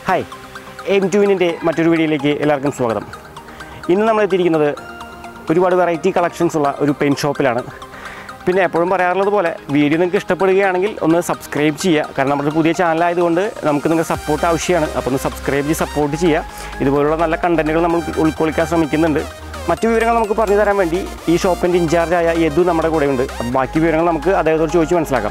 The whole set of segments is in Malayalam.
ഹായ് എം ടുവിനിൻ്റെ മറ്റൊരു വീഡിയോയിലേക്ക് എല്ലാവർക്കും സ്വാഗതം ഇന്ന് നമ്മൾ എത്തിയിരിക്കുന്നത് ഒരുപാട് വെറൈറ്റി കളക്ഷൻസ് ഉള്ള ഒരു പെയിൻ ഷോപ്പിലാണ് പിന്നെ എപ്പോഴും പറയാറുള്ളത് പോലെ വീഡിയോ നിങ്ങൾക്ക് ഇഷ്ടപ്പെടുകയാണെങ്കിൽ ഒന്ന് സബ്സ്ക്രൈബ് ചെയ്യുക കാരണം നമ്മുടെ പുതിയ ചാനലായതുകൊണ്ട് നമുക്ക് നിങ്ങൾക്ക് സപ്പോർട്ട് ആവശ്യമാണ് അപ്പോൾ ഒന്ന് സബ്സ്ക്രൈബ് ചെയ്ത് സപ്പോർട്ട് ചെയ്യുക ഇതുപോലുള്ള നല്ല കണ്ടൻറ്റുകൾ നമ്മൾ ഉൾക്കൊള്ളിക്കാൻ ശ്രമിക്കുന്നുണ്ട് മറ്റു വിവരങ്ങൾ നമുക്ക് പറഞ്ഞു തരാൻ വേണ്ടി ഈ ഷോപ്പിൻ്റെ ഇൻചാർജായ യദു നമ്മുടെ കൂടെയുണ്ട് അപ്പോൾ ബാക്കി വിവരങ്ങൾ നമുക്ക് അദ്ദേഹത്തോട് ചോദിച്ച് മനസ്സിലാക്കാം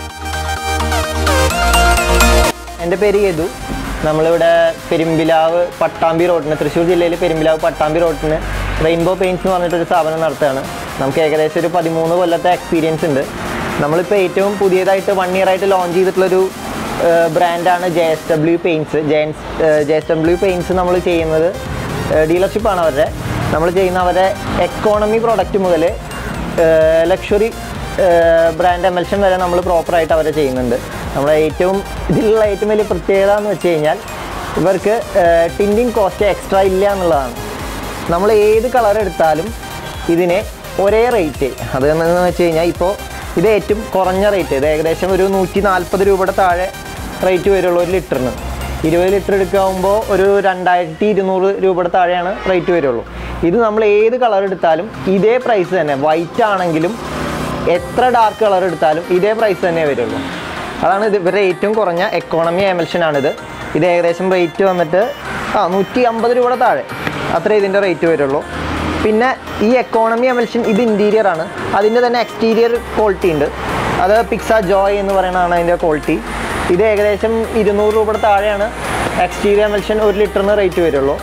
എൻ്റെ പേര് യദു നമ്മളിവിടെ പെരുമ്പിലാവ് പട്ടാമ്പി റോഡിന് തൃശ്ശൂർ ജില്ലയിൽ പെരുമ്പിലാവ് പട്ടാമ്പി റോഡിന് റെയിൻബോ പെയിൻറ്റ്സ് എന്ന് പറഞ്ഞിട്ടൊരു സ്ഥാപനം നടത്തുകയാണ് നമുക്ക് ഏകദേശം ഒരു പതിമൂന്ന് കൊല്ലത്തെ എക്സ്പീരിയൻസ് ഉണ്ട് നമ്മളിപ്പോൾ ഏറ്റവും പുതിയതായിട്ട് വൺ ഇയർ ആയിട്ട് ലോഞ്ച് ചെയ്തിട്ടുള്ളൊരു ബ്രാൻഡാണ് ജെ എസ് ഡബ്ല്യു പെയിൻറ്റ്സ് ജെൻസ് ജെ എസ് ഡബ്ല്യു പെയിൻറ്റ്സ് നമ്മൾ ചെയ്യുന്നത് ഡീലർഷിപ്പാണ് അവരുടെ നമ്മൾ ചെയ്യുന്ന അവരുടെ എക്കോണമി പ്രോഡക്റ്റ് മുതൽ ലക്ഷറി ബ്രാൻഡ് എമൽഷൻ വരെ നമ്മൾ പ്രോപ്പറായിട്ട് അവരെ ചെയ്യുന്നുണ്ട് നമ്മുടെ ഏറ്റവും ഇതിലുള്ള ഏറ്റവും വലിയ പ്രത്യേകത എന്ന് വെച്ച് കഴിഞ്ഞാൽ ഇവർക്ക് ടിൻറ്റിങ് കോസ്റ്റ് എക്സ്ട്രാ ഇല്ല എന്നുള്ളതാണ് നമ്മൾ ഏത് കളർ എടുത്താലും ഇതിന് ഒരേ റേറ്റ് അത് എന്ന് വെച്ച് കഴിഞ്ഞാൽ ഇപ്പോൾ ഇത് ഏറ്റവും കുറഞ്ഞ റേറ്റ് ഇത് ഏകദേശം ഒരു നൂറ്റി നാൽപ്പത് രൂപയുടെ താഴെ റേറ്റ് വരുള്ളൂ ഒരു ലിറ്ററിന് ഇരുപത് ലിറ്റർ എടുക്കാവുമ്പോൾ ഒരു രണ്ടായിരത്തി ഇരുന്നൂറ് രൂപയുടെ താഴെയാണ് റേറ്റ് വരുള്ളൂ ഇത് നമ്മൾ ഏത് കളർ എടുത്താലും ഇതേ പ്രൈസ് തന്നെ വൈറ്റ് ആണെങ്കിലും എത്ര ഡാർക്ക് കളർ എടുത്താലും ഇതേ പ്രൈസ് തന്നെ വരുള്ളൂ അതാണ് ഇത് ഇവരുടെ ഏറ്റവും കുറഞ്ഞ എക്കോണമി എമൽഷൻ ആണിത് ഇത് ഏകദേശം റേറ്റ് വന്നിട്ട് ആ നൂറ്റി അമ്പത് രൂപയുടെ താഴെ അത്രേ ഇതിൻ്റെ റേറ്റ് വരുള്ളൂ പിന്നെ ഈ എക്കോണമി എമൽഷൻ ഇത് ഇൻറ്റീരിയർ ആണ് അതിൻ്റെ തന്നെ എക്സ്റ്റീരിയർ ക്വാളിറ്റി ഉണ്ട് അത് പിക്സ ജോയ് എന്ന് പറയുന്നതാണ് അതിൻ്റെ ക്വാളിറ്റി ഇത് ഏകദേശം ഇരുന്നൂറ് രൂപയുടെ താഴെയാണ് എക്സ്റ്റീരിയർ എമൽഷൻ ഒരു ലിറ്ററിന് റേറ്റ് വരുള്ളൂ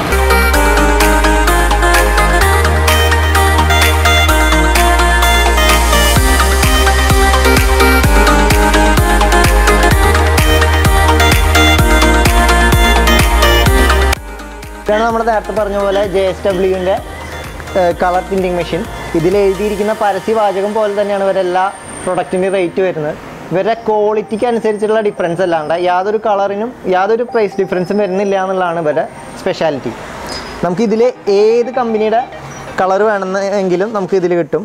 ഇതാണ് നമ്മൾ നേരത്തെ പറഞ്ഞ പോലെ ജെ എസ് ഡബ്ല്യുവിൻ്റെ കളർ പ്രിൻറ്റിങ് മെഷീൻ ഇതിൽ എഴുതിയിരിക്കുന്ന പരസ്യവാചകം പോലെ തന്നെയാണ് ഇവരെല്ലാ പ്രൊഡക്റ്റിൻ്റെ റേറ്റ് വരുന്നത് ഇവരുടെ ക്വാളിറ്റിക്ക് അനുസരിച്ചുള്ള ഡിഫറൻസ് അല്ലാണ്ട് യാതൊരു കളറിനും യാതൊരു പ്രൈസ് ഡിഫറൻസും വരുന്നില്ല എന്നുള്ളതാണ് ഇവരുടെ സ്പെഷ്യാലിറ്റി നമുക്കിതിൽ ഏത് കമ്പനിയുടെ കളർ വേണമെന്നെങ്കിലും നമുക്ക് ഇതിൽ കിട്ടും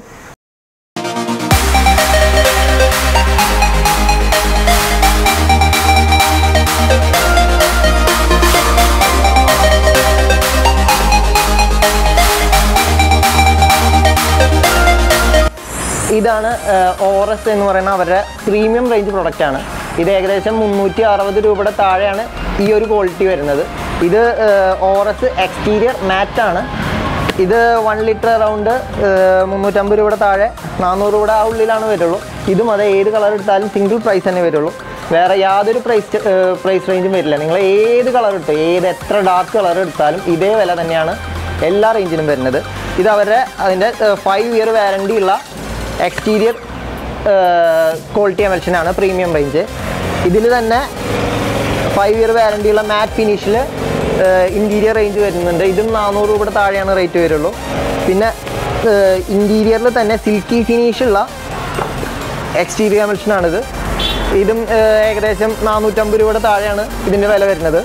ഇതാണ് ഓറസ് എന്ന് പറയുന്ന അവരുടെ പ്രീമിയം റേഞ്ച് പ്രൊഡക്റ്റ് ആണ് ഇത് ഏകദേശം മുന്നൂറ്റി അറുപത് രൂപയുടെ താഴെയാണ് ഈ ഒരു ക്വാളിറ്റി വരുന്നത് ഇത് ഓറസ് എക്സ്റ്റീരിയർ മാറ്റ് ആണ് ഇത് വൺ ലിറ്റർ അറൗണ്ട് മുന്നൂറ്റമ്പത് രൂപയുടെ താഴെ നാനൂറ് രൂപയുടെ ആ ഉള്ളിലാണ് വരുള്ളൂ ഇതും അതെ ഏത് കളർ എടുത്താലും സിംഗിൾ പ്രൈസ് തന്നെ വരുള്ളൂ വേറെ യാതൊരു പ്രൈസ് പ്രൈസ് റേഞ്ചും വരില്ല നിങ്ങൾ ഏത് കളർ എടുത്തോ ഏത് എത്ര ഡാർക്ക് കളർ എടുത്താലും ഇതേ വില തന്നെയാണ് എല്ലാ റേഞ്ചിനും വരുന്നത് ഇത് അവരുടെ അതിൻ്റെ ഫൈവ് ഇയർ വാറണ്ടി ഉള്ള എക്സ്റ്റീരിയർ ക്വാളിറ്റി എമൽഷനാണ് പ്രീമിയം റേഞ്ച് ഇതിൽ തന്നെ ഫൈവ് ഇയർ വാറണ്ടി ഉള്ള മാറ്റ് ഫിനിഷിൽ ഇൻറ്റീരിയർ റേഞ്ച് വരുന്നുണ്ട് ഇതും നാനൂറ് രൂപയുടെ താഴെയാണ് റേറ്റ് വരുള്ളൂ പിന്നെ ഇൻറ്റീരിയറിൽ തന്നെ സിൽക്കി ഫിനിഷുള്ള എക്സ്റ്റീരിയർ എമൽഷനാണിത് ഇതും ഏകദേശം നാനൂറ്റമ്പത് രൂപയുടെ താഴെയാണ് ഇതിൻ്റെ വില വരുന്നത്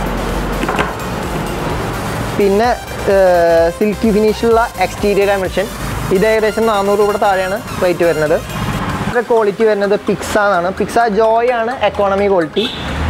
പിന്നെ സിൽക്കി ഫിനിഷുള്ള എക്സ്റ്റീരിയർ എമൽഷൻ ഇത് ഏകദേശം നാനൂറ് രൂപയുടെ താഴെയാണ് റേറ്റ് വരുന്നത് ഇതിൻ്റെ ക്വാളിറ്റി വരുന്നത് പിക്സ എന്നാണ് പിക്സ ജോയ് ആണ് എക്കോണമി ക്വാളിറ്റി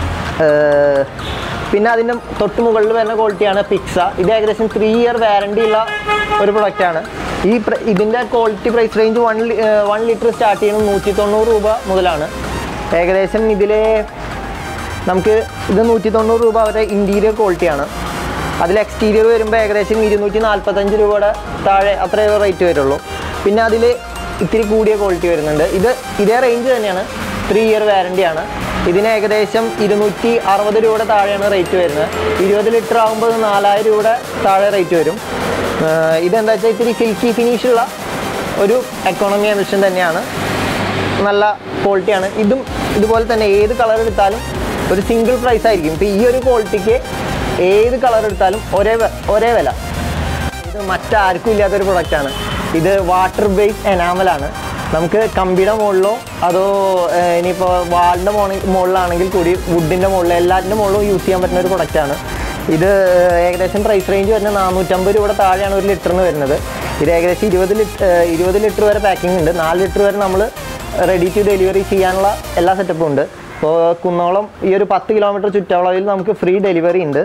പിന്നെ അതിൻ്റെ തൊട്ട് മുകളിൽ വരുന്ന ക്വാളിറ്റിയാണ് പിക്സ ഇത് ഏകദേശം ത്രീ ഇയർ വാറണ്ടി ഉള്ള ഒരു പ്രൊഡക്റ്റാണ് ഈ ഇതിൻ്റെ quality price range one one litre start ചെയ്യുന്നത് നൂറ്റി തൊണ്ണൂറ് രൂപ മുതലാണ് ഏകദേശം ഇതിൽ നമുക്ക് ഇത് നൂറ്റി തൊണ്ണൂറ് രൂപ അവരുടെ ഇൻറ്റീരിയർ ക്വാളിറ്റിയാണ് അതിൽ എക്സ്റ്റീരിയർ വരുമ്പോൾ ഏകദേശം ഇരുന്നൂറ്റി നാൽപ്പത്തഞ്ച് രൂപയുടെ താഴെ അത്രയേ റേറ്റ് വരുള്ളൂ പിന്നെ അതിൽ ഇത്തിരി കൂടിയ ക്വാളിറ്റി വരുന്നുണ്ട് ഇത് ഇതേ റേഞ്ച് തന്നെയാണ് ത്രീ ഇയർ വാറണ്ടിയാണ് ഇതിന് ഏകദേശം ഇരുന്നൂറ്റി അറുപത് രൂപയുടെ താഴെയാണ് റേറ്റ് വരുന്നത് ഇരുപത് ലിറ്റർ ആകുമ്പോൾ നാലായിരം രൂപയുടെ താഴെ റേറ്റ് വരും ഇതെന്താ വെച്ചാൽ ഇത്തിരി സിൽക്കി ഫിനിഷുള്ള ഒരു എക്കോണമി എമിഷൻ തന്നെയാണ് നല്ല ക്വാളിറ്റിയാണ് ഇതും ഇതുപോലെ തന്നെ ഏത് കളർ എടുത്താലും ഒരു സിംഗിൾ പ്രൈസ് ആയിരിക്കും ഇപ്പോൾ ഈ ഒരു ക്വാളിറ്റിക്ക് ഏത് കളർ എടുത്താലും ഒരേ ഒരേ വില ഇത് മറ്റാർക്കും ഇല്ലാത്തൊരു പ്രൊഡക്റ്റാണ് ഇത് വാട്ടർ ബേസ് എനാമലാണ് നമുക്ക് കമ്പിയുടെ മുകളിലോ അതോ ഇനിയിപ്പോൾ വാളിൻ്റെ മോണി മുകളിലാണെങ്കിൽ കൂടി വുഡിൻ്റെ മുകളിൽ എല്ലാറ്റിൻ്റെ മുകളിലും യൂസ് ചെയ്യാൻ പറ്റുന്ന ഒരു പ്രൊഡക്റ്റാണ് ഇത് ഏകദേശം പ്രൈസ് റേഞ്ച് വരുന്നത് നാനൂറ്റമ്പത് രൂപയുടെ താഴെയാണ് ഒരു ലിറ്ററിന് വരുന്നത് ഇത് ഏകദേശം ഇരുപത് ലിറ്റർ ഇരുപത് ലിറ്റർ വരെ പാക്കിംഗ് ഉണ്ട് നാല് ലിറ്റർ വരെ നമ്മൾ റെഡി ടു ഡെലിവറി ചെയ്യാനുള്ള എല്ലാ സെറ്റപ്പും ഉണ്ട് അപ്പോൾ കുന്നോളം ഈ ഒരു പത്ത് കിലോമീറ്റർ ചുറ്റളവിൽ നമുക്ക് ഫ്രീ ഡെലിവറി ഉണ്ട്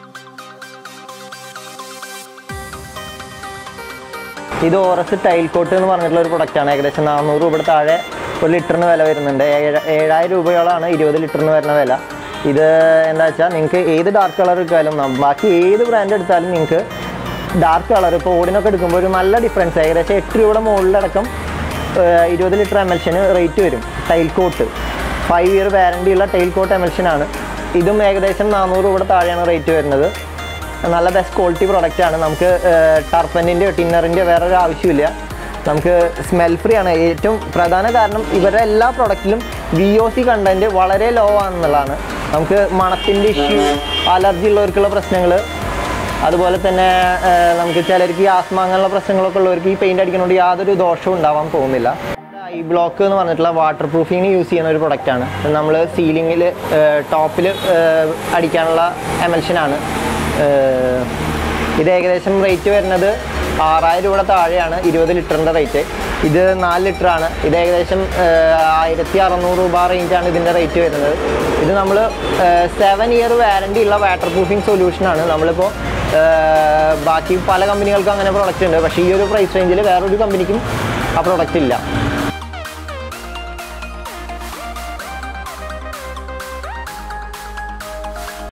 ഇത് ഓറസ് ടൈൽ കോട്ട് എന്ന് പറഞ്ഞിട്ടുള്ള ഒരു പ്രൊഡക്റ്റാണ് ഏകദേശം നാനൂറ് രൂപ താഴെ ഒരു ലിറ്ററിന് വില വരുന്നുണ്ട് ഏഴ് ഏഴായിരം രൂപയോളാണ് ഇരുപത് ലിറ്ററിന് വരുന്ന വില ഇത് എന്താ വെച്ചാൽ നിങ്ങൾക്ക് ഏത് ഡാർക്ക് കളർ എടുത്താലും നം- ബാക്കി ഏത് ബ്രാൻഡ് എടുത്താലും നിങ്ങൾക്ക് ഡാർക്ക് കളർ ഇപ്പോൾ ഓടിനൊക്കെ എടുക്കുമ്പോൾ ഒരു നല്ല ഡിഫറൻസ് ഏകദേശം എട്ട് രൂപയുടെ മുകളിലടക്കം ഏഹ്, ഇരുപത് ലിറ്റർ എമൽഷന് റേറ്റ് വരും tile coat five year warranty ഉള്ള ടൈൽ കോട്ട് എമൽഷനാണ് ഇതും ഏകദേശം നാനൂറ് രൂപയുടെ താഴെയാണ് റേറ്റ് വരുന്നത് നല്ല ബെസ്റ്റ് ക്വാളിറ്റി പ്രോഡക്റ്റ് ആണ് നമുക്ക് ടർപ്പൻറ്റിൻ്റെയോ ടിന്നറിൻ്റെയോ വേറെ ഒരു ആവശ്യമില്ല നമുക്ക് സ്മെൽ ഫ്രീ ആണ് ഏറ്റവും പ്രധാന കാരണം ഇവരുടെ എല്ലാ പ്രൊഡക്റ്റിലും വി ഒ സി കണ്ടൻറ്റ് വളരെ ലോ ആണെന്നുള്ളതാണ് നമുക്ക് മണത്തിൻ്റെ ഇഷ്യൂ അലർജി ഉള്ളവർക്കുള്ള പ്രശ്നങ്ങൾ അതുപോലെ തന്നെ ആ, നമുക്ക് ചിലർക്ക് ഈ ആസ്മ അങ്ങനെയുള്ള പ്രശ്നങ്ങളൊക്കെ ഉള്ളവർക്ക് ഈ പെയിൻ്റ് അടിക്കുന്നതുകൊണ്ട് യാതൊരു ദോഷവും ഉണ്ടാവാൻ പോകുന്നില്ല ഐ ബ്ലോക്ക് എന്ന് പറഞ്ഞിട്ടുള്ള വാട്ടർ പ്രൂഫിങ്ങിന് യൂസ് ചെയ്യുന്ന ഒരു പ്രൊഡക്റ്റാണ് നമ്മൾ സീലിങ്ങിൽ ടോപ്പിൽ അടിക്കാനുള്ള എമൽഷനാണ് ഇത് ഏകദേശം റേറ്റ് വരുന്നത് ആറായിരം രൂപയുടെ താഴെയാണ് ഇരുപത് ലിറ്ററിൻ്റെ റേറ്റ് ഇത് നാല് ലിറ്ററാണ് ഇത് ഏകദേശം ആയിരത്തി അറുന്നൂറ് രൂപ റേഞ്ചാണ് ഇതിൻ്റെ റേറ്റ് വരുന്നത് ഇത് നമ്മൾ സെവൻ ഇയർ വാറണ്ടി ഉള്ള വാട്ടർ പ്രൂഫിംഗ് സൊല്യൂഷനാണ് നമ്മളിപ്പോൾ ബാക്കി പല കമ്പനികൾക്കും അങ്ങനെ പ്രോഡക്റ്റ് ഉണ്ട് പക്ഷേ ഈ ഒരു പ്രൈസ് റേഞ്ചിൽ വേറൊരു കമ്പനിക്കും ആ പ്രോഡക്റ്റ് ഇല്ല